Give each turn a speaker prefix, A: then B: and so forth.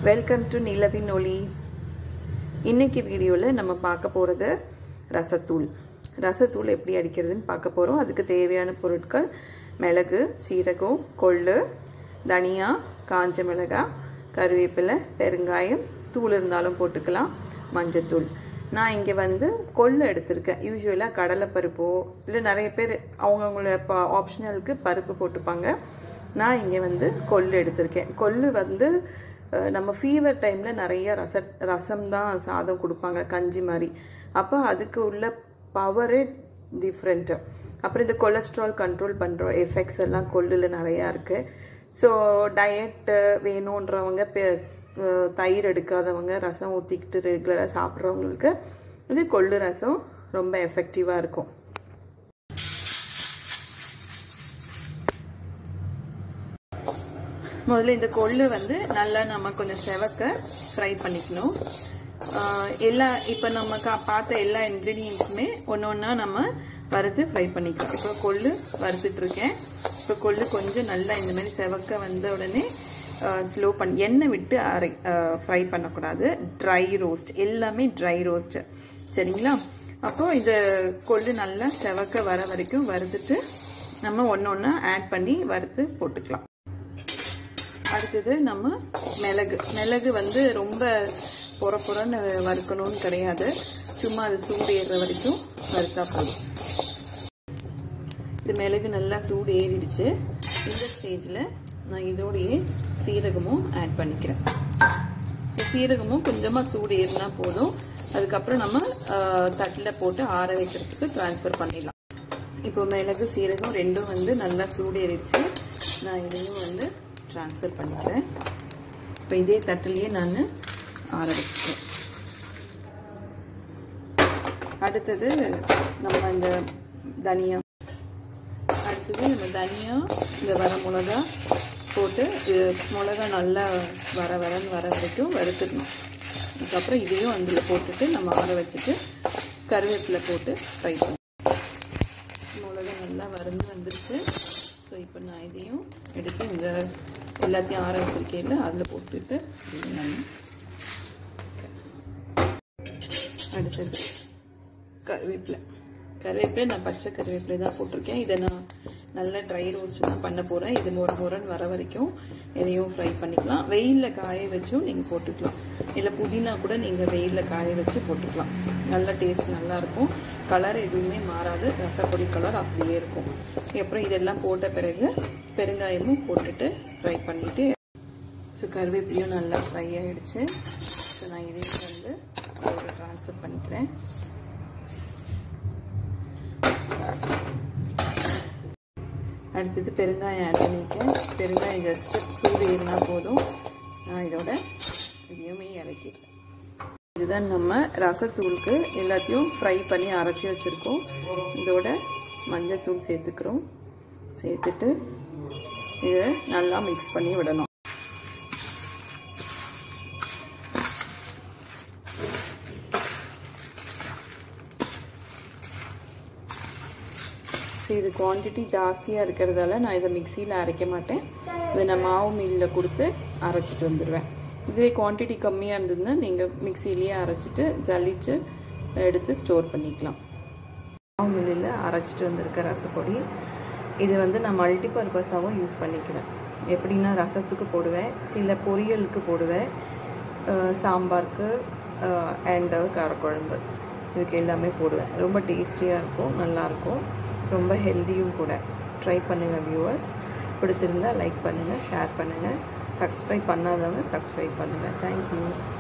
A: welcome to நிலவின் ஒளி இன்னைக்கு வீடியோவில் நம்ம பார்க்க போகிறது ரசத்தூள் ரசத்தூள் எப்படி அடிக்கிறதுன்னு பார்க்க போகிறோம் அதுக்கு தேவையான பொருட்கள் மிளகு சீரகம் கொள்ளு தனியா காஞ்ச மிளகாய் கருவேப்பிலை பெருங்காயம் தூள் இருந்தாலும் போட்டுக்கலாம் மஞ்சத்தூள் நான் இங்கே வந்து கொள்ளு எடுத்திருக்கேன் யூஸ்வலாக கடலைப்பருப்போ இல்லை நிறைய பேர் அவங்கவுங்கள இப்போ ஆப்ஷனலுக்கு பருப்பு போட்டுப்பாங்க நான் இங்கே வந்து கொள்ளு எடுத்திருக்கேன் கொள்ளு வந்து நம்ம ஃபீவர் டைமில் நிறைய ரச ரசம் தான் சாதம் கொடுப்பாங்க கஞ்சி மாதிரி அப்போ அதுக்கு உள்ள பவரே டிஃப்ரெண்ட்டு அப்புறம் இந்த கொலஸ்ட்ரால் கண்ட்ரோல் பண்ணுற எஃபெக்ட்ஸ் எல்லாம் கொள்ளில் நிறையா இருக்குது ஸோ டயட்டு வேணுன்றவங்க தயிர் எடுக்காதவங்க ரசம் ஊற்றிக்கிட்டு ரெகுலராக சாப்பிட்றவங்களுக்கு இது கொள்ளு ரசம் ரொம்ப எஃபெக்டிவாக இருக்கும் முதல்ல இந்த கொள்ளு வந்து நல்லா நம்ம கொஞ்சம் செவக்க ஃப்ரை பண்ணிக்கணும் எல்லா இப்போ நம்ம கா பார்த்த எல்லா இன்க்ரீடியன்ஸுமே ஒன்று ஒன்றா நம்ம வறுத்து ஃப்ரை பண்ணிக்கலாம் இப்போ கொள்ளு வறுத்துட்ருக்கேன் இப்போ கொள்ளு கொஞ்சம் நல்லா இந்த மாதிரி செவக்க வந்த உடனே ஸ்லோ பண்ணி எண்ணெய் விட்டு அரை ஃப்ரை பண்ணக்கூடாது ட்ரை ரோஸ்ட் எல்லாமே ட்ரை ரோஸ்ட்டு சரிங்களா அப்போது இந்த கொள்ளு நல்லா செவக்க வர வரைக்கும் வறுத்துட்டு நம்ம ஒன்று ஒன்றா ஆட் பண்ணி வறுத்து போட்டுக்கலாம் அடுத்தது நம்ம மிளகு மிளகு வந்து ரொம்ப பொற பொறன்னு வறுக்கணும்னு கிடையாது சும்மா அது சூடு ஏறுற வரைக்கும் வறுத்தா போதும் இது மிளகு நல்லா சூடு ஏறிடுச்சு இந்த ஸ்டேஜில் நான் இதோடையே சீரகமும் ஆட் பண்ணிக்கிறேன் ஸோ சீரகமும் கொஞ்சமாக சூடு ஏறினா போதும் அதுக்கப்புறம் நம்ம தட்டில் போட்டு ஆற வைக்கிறதுக்கு ட்ரான்ஸ்ஃபர் பண்ணிடலாம் இப்போ மிளகு சீரகம் ரெண்டும் வந்து நல்லா சூடு ஏறிடுச்சு நான் இதையும் வந்து ட்ரான்ஸ்ஃபர் பண்ணிக்கிறேன் இப்போ இதே தட்டிலேயே நான் ஆற வச்சுக்கிறேன் அடுத்தது நம்ம இந்த தனியா அடுத்தது நம்ம தனியா இந்த வர மிளகா போட்டு மிளகா நல்லா வர வரன்னு வர வரைக்கும் வறுத்துடணும் அதுக்கப்புறம் இதையும் அதில் போட்டுட்டு நம்ம ஆற வச்சுட்டு கருவேப்பிலை போட்டு ஃப்ரை பண்ணணும் மிளகா நல்லா வறந்து வந்துருச்சு ஸோ இப்போ நான் இதையும் எடுத்து இந்த எல்லாத்தையும் ஆற வச்சிருக்கேன்ல அதில் போட்டுட்டு நான் அடுத்தது கருவேப்பிலை கருவேப்பிலை நான் பச்சை கருவேப்பிலை தான் போட்டிருக்கேன் இதை நான் நல்லா ட்ரை ரோஸ்ட் தான் பண்ண போகிறேன் இது முறை முறைன்னு வர வரைக்கும் இதையும் ஃப்ரை பண்ணிக்கலாம் வெயிலில் காய வச்சும் நீங்கள் போட்டுக்கலாம் இல்லை புதினா கூட நீங்கள் வெயிலில் காய வச்சு போட்டுக்கலாம் நல்ல டேஸ்ட் நல்லாயிருக்கும் கலர் எதுவுமே மாறாது ரசப்பொடி கலர் அப்படியே இருக்கும் அப்புறம் இதெல்லாம் போட்ட பிறகு பெருங்காயமும் போட்டுட்டு ஃப்ரை பண்ணிவிட்டு ஸோ கருவேப்பிலையும் நல்லா ஃப்ரை ஆகிடுச்சு ஸோ நான் இதையும் வந்து அதோட ட்ரான்ஸ்ஃபர் பண்ணிக்கிறேன் அடுத்தது பெருங்காயம் ஆட் பண்ணியிருக்கேன் பெருங்காயம் ஜஸ்ட்டு சூடு ஏறினா போதும் நான் இதோட இதையுமே இறக்கிடுறேன் இதுதான் நம்ம ரசத்தூளுக்கு எல்லாத்தையும் ஃப்ரை பண்ணி அரைச்சி வச்சுருக்கோம் இதோட மஞ்சத்தூள் சேர்த்துக்கிறோம் சேர்த்துட்டு இதை நல்லா மிக்ஸ் பண்ணி விடணும் ஸோ இது குவான்டிட்டி ஜாஸ்தியாக இருக்கிறதால நான் இதை மிக்சியில் அரைக்க மாட்டேன் இதை நான் மாவு மில்லில் கொடுத்து அரைச்சிட்டு வந்துடுவேன் இதுவே குவான்டிட்டி கம்மியாக இருந்ததுன்னா நீங்கள் மிக்சிலேயே அரைச்சிட்டு ஜலிச்சு எடுத்து ஸ்டோர் பண்ணிக்கலாம் மாவு மில்லில் அரைச்சிட்டு வந்திருக்க ரசப்பொடி இது வந்து நான் மல்டி பர்பஸாகவும் யூஸ் பண்ணிக்கிறேன் எப்படின்னா ரசத்துக்கு போடுவேன் சில பொரியலுக்கு போடுவேன் சாம்பாருக்கு அண்டு காரக்குழம்பு இதுக்கு எல்லாமே போடுவேன் ரொம்ப டேஸ்டியாக இருக்கும் நல்லாயிருக்கும் ரொம்ப ஹெல்த்தியும் கூட ட்ரை பண்ணுங்கள் வியூவர்ஸ் பிடிச்சிருந்தா லைக் பண்ணுங்கள் ஷேர் பண்ணுங்கள் சப்ஸ்கிரைப் பண்ணாதவங்க சப்ஸ்கிரைப் பண்ணுங்கள் தேங்க்யூ